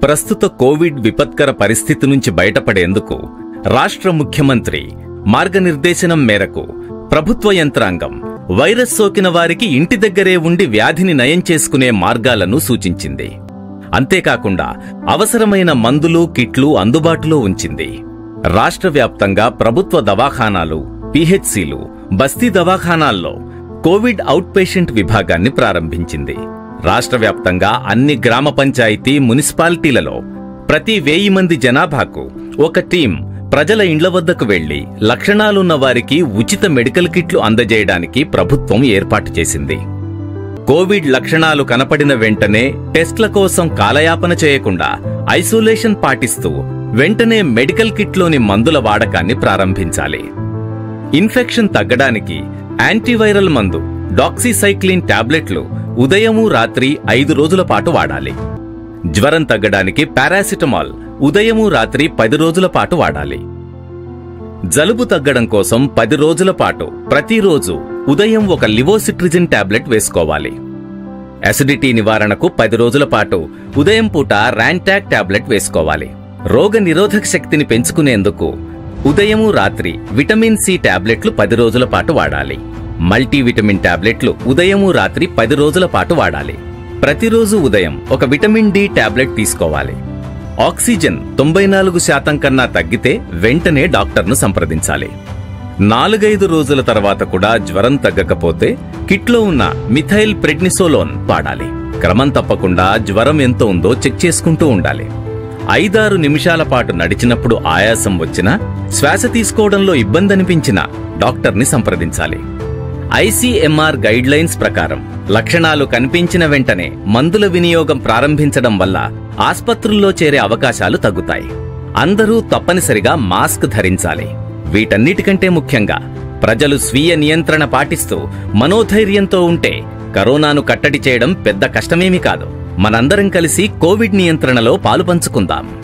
ప్రస్తుత కోవిడ్ విపత్కర పరిస్థితి నుంచి బయటపడేందుకు రాష్ట్ర ముఖ్యమంత్రి మార్గనిర్దేశనం మేరకు ప్రభుత్వ యంత్రాంగం వైరస్ సోకిన వారికి ఇంటి దగ్గరే ఉండి వ్యాధిని నయం చేసుకునే మార్గాలను సూచించింది అంతేకాకుండా అవసరమైన మందులు కిట్లు అందుబాటులో ఉంచింది రాష్ట్ర వ్యాప్తంగా ప్రభుత్వ దవాఖానాలు పిహెచ్సిలు బస్తీ దవాఖానాల్లో కోవిడ్ అవుట్ పేషెంట్ విభాగాన్ని ప్రారంభించింది రాష్ట్ర వ్యాప్తంగా అన్ని గ్రామ పంచాయతీ మున్సిపాలిటీలలో ప్రతి వెయ్యి మంది జనాభాకు ఒక టీం ప్రజల ఇండ్ల వద్దకు వెళ్లి లక్షణాలున్న వారికి ఉచిత మెడికల్ కిట్లు అందజేయడానికి ప్రభుత్వం ఏర్పాటు చేసింది కోవిడ్ లక్షణాలు కనపడిన వెంటనే టెస్ట్ల కోసం కాలయాపన చేయకుండా ఐసోలేషన్ పాటిస్తూ వెంటనే మెడికల్ కిట్లోని మందుల వాడకాన్ని ప్రారంభించాలి ఇన్ఫెక్షన్ తగ్గడానికి యాంటీవైరల్ మందు డాక్సీసైక్లిన్ టాబ్లెట్లు ఉదయము రాత్రి ఐదు రోజుల పాటు వాడాలి జ్వరం తగ్గడానికి పారాసిటమాల్ ఉదయము రాత్రి పది రోజుల పాటు వాడాలి జలుబు తగ్గడం కోసం పది రోజుల పాటు ప్రతిరోజు ఉదయం ఒక లివోసిట్రిజిన్ టాబ్లెట్ వేసుకోవాలి అసిడిటీ నివారణకు పది రోజుల పాటు ఉదయం పూట ర్యాంటాక్ టాబ్లెట్ వేసుకోవాలి రోగ నిరోధక శక్తిని పెంచుకునేందుకు ఉదయము రాత్రి విటమిన్ సి టాబ్లెట్లు పది రోజుల పాటు వాడాలి మల్టీవిటమిన్ టాబ్లెట్లు ఉదయము రాత్రి పది రోజుల పాటు వాడాలి ప్రతిరోజు ఉదయం ఒక విటమిన్ డి టాబ్లెట్ తీసుకోవాలి ఆక్సిజన్ తొంభై నాలుగు శాతం కన్నా తగ్గితే వెంటనే డాక్టర్ను సంప్రదించాలి నాలుగైదు రోజుల తర్వాత కూడా జ్వరం తగ్గకపోతే కిట్లో ఉన్న మిథైల్ ప్రెడ్నిసోలోన్ వాడాలి క్రమం తప్పకుండా జ్వరం ఎంత ఉందో చెక్ చేసుకుంటూ ఉండాలి ఐదారు నిమిషాల పాటు నడిచినప్పుడు ఆయాసం వచ్చినా శ్వాస తీసుకోవడంలో ఇబ్బంది అనిపించినా డాక్టర్ని సంప్రదించాలి ఐసీఎంఆర్ గైడ్ లైన్స్ ప్రకారం లక్షణాలు కనిపించిన వెంటనే మందుల వినియోగం ప్రారంభించడం వల్ల ఆస్పత్రుల్లో చేరే అవకాశాలు తగ్గుతాయి అందరూ తప్పనిసరిగా మాస్క్ ధరించాలి వీటన్నిటికంటే ముఖ్యంగా ప్రజలు స్వీయ నియంత్రణ పాటిస్తూ మనోధైర్యంతో ఉంటే కరోనాను కట్టడి చేయడం పెద్ద కష్టమేమీ కాదు మనందరం కలిసి కోవిడ్ నియంత్రణలో పాలు పంచుకుందాం